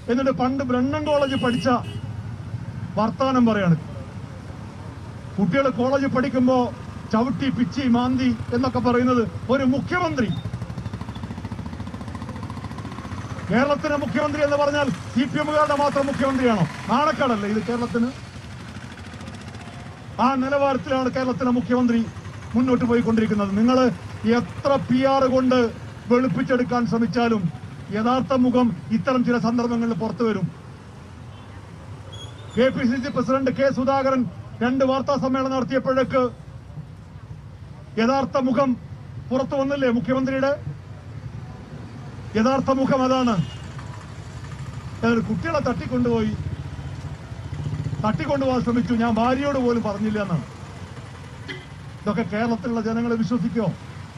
എന്നിട്ട് പണ്ട് Brennen college പഠിച്ച വർത്താനം പറയാണ് കുട്ടികൾ കോളേജിൽ പഠിക്കുമ്പോ ചവിട്ടി പിച്ചി മാന്തി എന്നൊക്കെ പറയുന്നത് ഒരു മുഖ്യമന്ത്രി കേരളത്തിന്റെ മുഖ്യമന്ത്രി എന്ന് പറഞ്ഞാൽ സി പി എമ്മുകാരുടെ മാത്രം മുഖ്യമന്ത്രിയാണോ നാണക്കേടല്ലേ ഇത് കേരളത്തിന് ആ നിലവാരത്തിലാണ് കേരളത്തിലെ മുഖ്യമന്ത്രി മുന്നോട്ട് പോയിക്കൊണ്ടിരിക്കുന്നത് നിങ്ങൾ എത്ര പി ആർ കൊണ്ട് വെളുപ്പിച്ചെടുക്കാൻ ശ്രമിച്ചാലും യഥാർത്ഥ മുഖം ഇത്തരം ചില സന്ദർഭങ്ങളിൽ പുറത്തു വരും K P C C president K Sudhakaran രണ്ട് വാർത്താ സമ്മേളനം നടത്തിയപ്പോഴേക്ക് യഥാർത്ഥ മുഖം പുറത്തു വന്നില്ലേ മുഖ്യമന്ത്രിയുടെ യഥാർത്ഥ മുഖം അതാണ് എന്നിട്ട് കുട്ടികളെ തട്ടിക്കൊണ്ടുപോയി തട്ടിക്കൊണ്ടുപോകാൻ ശ്രമിച്ചു ഞാൻ ഭാര്യയോട് പോലും പറഞ്ഞില്ല എന്നാണ് ഇതൊക്കെ കേരളത്തിലുള്ള ജനങ്ങൾ വിശ്വസിക്കോ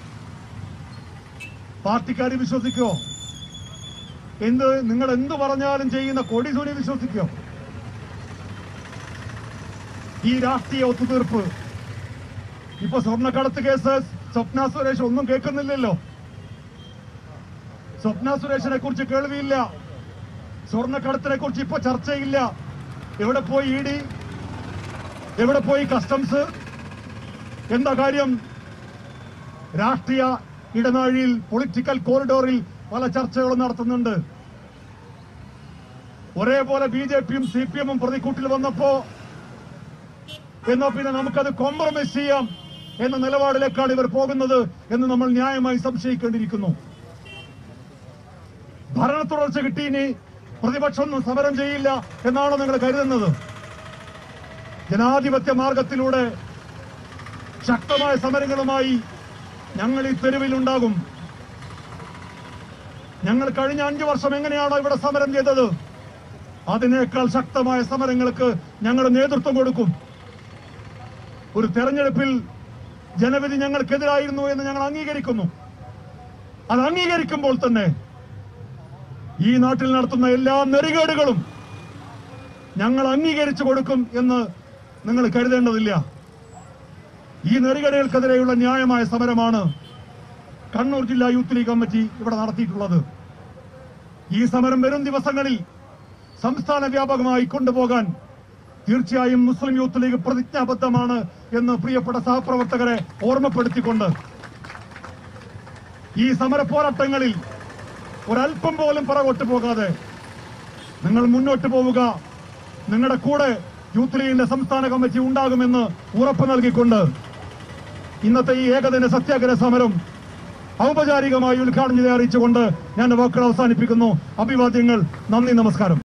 പാർട്ടിക്കാർ വിശ്വസിക്കോ എന്ത് നിങ്ങൾ എന്ത് പറഞ്ഞാലും ചെയ്യുന്ന കൊടിസൂനി വിശ്വസിക്കോ ഈ രാഷ്ട്രീയ ഒത്തുതീർപ്പ് ഇപ്പൊ സ്വർണ്ണക്കടത്ത് കേസ് സ്വപ്ന സുരേഷ് ഒന്നും കേൾക്കുന്നില്ലല്ലോ സ്വപ്ന സുരേഷിനെ കുറിച്ച് കേൾവിയില്ല സ്വർണ്ണക്കടത്തിനെ കുറിച്ച് ഇപ്പൊ ചർച്ചയില്ല എവിടെ പോയി ഇ ഡി എവിടെ പോയി കസ്റ്റംസ് എന്താ കാര്യം രാഷ്ട്രീയ ഇടനാഴിയിൽ പൊളിറ്റിക്കൽ കോറിഡോറിൽ പല ചർച്ചകളും നടത്തുന്നുണ്ട് ഒരേപോലെ ബി ജെ പിയും സി പി എമ്മും പ്രതിക്കൂട്ടിൽ വന്നപ്പോ എന്നാ പിന്നെ നമുക്കത് കോംപ്രമൈസ് ചെയ്യാം എന്ന നിലപാടിലേക്കാണ് ഇവർ പോകുന്നത് എന്ന് നമ്മൾ ന്യായമായി സംശയിക്കേണ്ടിയിരിക്കുന്നു ഭരണ തുടർച്ച കിട്ടി ഇനി പ്രതിപക്ഷമൊന്നും സമരം ചെയ്യില്ല എന്നാണോ നിങ്ങൾ കരുതുന്നത് ജനാധിപത്യ മാർഗത്തിലൂടെ ശക്തമായ സമരങ്ങളുമായി ഞങ്ങൾ ഈ തെരുവിലുണ്ടാകും ഞങ്ങൾ കഴിഞ്ഞ അഞ്ചു വർഷം എങ്ങനെയാണോ ഇവിടെ സമരം ചെയ്തത് അതിനേക്കാൾ ശക്തമായ സമരങ്ങൾക്ക് ഞങ്ങൾ നേതൃത്വം കൊടുക്കും ഒരു തെരഞ്ഞെടുപ്പിൽ ജനവിധി ഞങ്ങൾക്കെതിരായിരുന്നു എന്ന് ഞങ്ങൾ അംഗീകരിക്കുന്നു അത് അംഗീകരിക്കുമ്പോൾ തന്നെ ഈ നാട്ടിൽ നടത്തുന്ന എല്ലാ നെറികേടുകളും ഞങ്ങൾ അംഗീകരിച്ചു കൊടുക്കും എന്ന് നിങ്ങൾ കരുതേണ്ടതില്ല ഈ നെറികേടുകൾക്കെതിരെയുള്ള ന്യായമായ സമരമാണ് കണ്ണൂർ ജില്ലാ യൂത്ത് ലീഗ് കമ്മിറ്റി ഇവിടെ നടത്തിയിട്ടുള്ളത് ഈ സമരം വരും ദിവസങ്ങളിൽ സംസ്ഥാന വ്യാപകമായി കൊണ്ടുപോകാൻ തീർച്ചയായും മുസ്ലിം യൂത്ത് ലീഗ് പ്രതിജ്ഞാബദ്ധമാണ് എന്ന് പ്രിയപ്പെട്ട സഹപ്രവർത്തകരെ ഓർമ്മപ്പെടുത്തിക്കൊണ്ട് ഈ സമര പോരാട്ടങ്ങളിൽ ഒരല്പം പോലും പുറകോട്ട് പോകാതെ നിങ്ങൾ മുന്നോട്ട് പോവുക നിങ്ങളുടെ കൂടെ യൂത്ത് ലീഗിന്റെ സംസ്ഥാന കമ്മിറ്റി ഉണ്ടാകുമെന്ന് ഉറപ്പ് നൽകിക്കൊണ്ട് ഇന്നത്തെ ഈ ഏകദിന സത്യാഗ്രഹ സമരം ഔപചാരികമായി ഉദ്ഘാടനം ചെയ്ത് അറിയിച്ചുകൊണ്ട് ഞാൻ വാക്കുകൾ അവസാനിപ്പിക്കുന്നു അഭിവാദ്യങ്ങൾ നന്ദി നമസ്കാരം